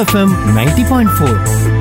FM ninety point four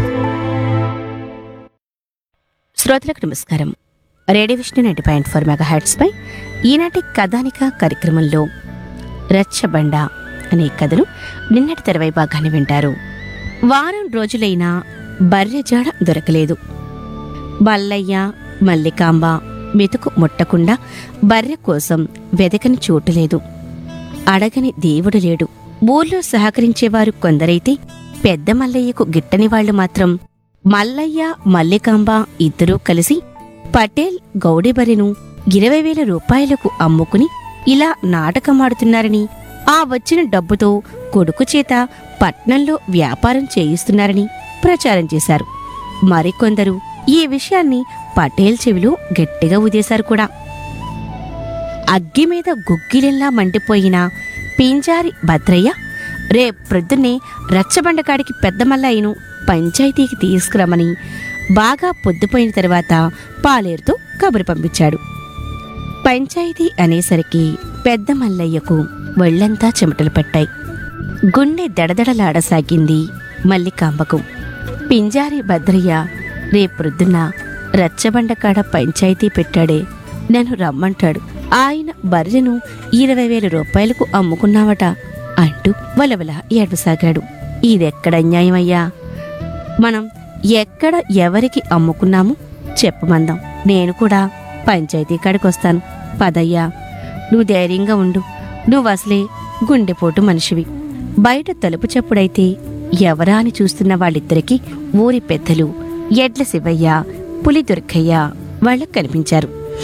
శ్రోతలకు నమస్కారం radio Vishnu ninety point four mega పై ఈనాటి కథానిక కార్యక్రమంలో రచ్చబండ అనే కథను నిన్నటి తెరవై భాగాన్ని వింటారు వారం రోజులైనా బర్రె జాడ దొరకలేదు బల్లయ్య మల్లికాంబ మెతుకు ముట్టకుండా బర్రె కోసం వెదకని చోటు లేదు అడగని దేవుడు లేడు ఊర్లో సహకరించేవారు కొందరైతే పెద్ద మల్లయ్యకు గిట్టని వాళ్ళు మాత్రం మల్లయ్య మల్లికాంబ ఇద్దరూ కలిసి పటేల్ గౌడిబరిను ఇరవై వేల రూపాయలకు అమ్ముకుని ఇలా నాటకమాడుతున్నారని ఆ వచ్చిన డబ్బుతో కొడుకు చేత పట్నంలో వ్యాపారం చేయిస్తున్నారని ప్రచారం చేశారు మరికొందరు ఈ విషయాన్ని పటేల్ చెవిలో గట్టిగా ఉదేశారు కూడా అగ్గి మీద గుగ్గిలిల్లా మండిపోయిన పింజారి భద్రయ్య రే ప్రొద్దున్నే రచ్చబండకాడికి పెద్ద మల్లయ్యను పంచాయతీకి తీసుకురమని బాగా పొద్దుపోయిన తర్వాత పాలేరుతో కబురు పంపించాడు పంచాయతీ అనేసరికి పెద్ద మల్లయ్యకు ఒళ్ళంతా చెమటలు పట్టాయి గుండె దడదడలాడసాగింది మల్లికాంబకు పింజారి భద్రయ్య రేపొద్దున్న రచ్చబండకాడ పంచాయతీ పెట్టాడే నన్ను రమ్మంటాడు ఆయన బర్రెను ఇరవై వేల రూపాయలకు అమ్ముకున్నావట అంటూ వలవల ఏడవసాగాడు ఇదెక్కడ అన్యాయమయ్యా మనం ఎక్కడ ఎవరికి అమ్ముకున్నాము చెప్పమందాం నేను కూడా పంచాయతీ కాడికి వస్తాను పదయ్యా నువ్వు ధైర్యంగా ఉండు నువ్వు అసలే గుండెపోటు మనిషివి బయట తలుపు చెప్పుడైతే ఎవరా అని చూస్తున్న వాళ్ళిద్దరికీ ఊరి పెద్దలు ఎడ్ల శివయ్య పులి దుర్గయ్య వాళ్ళకు కనిపించారు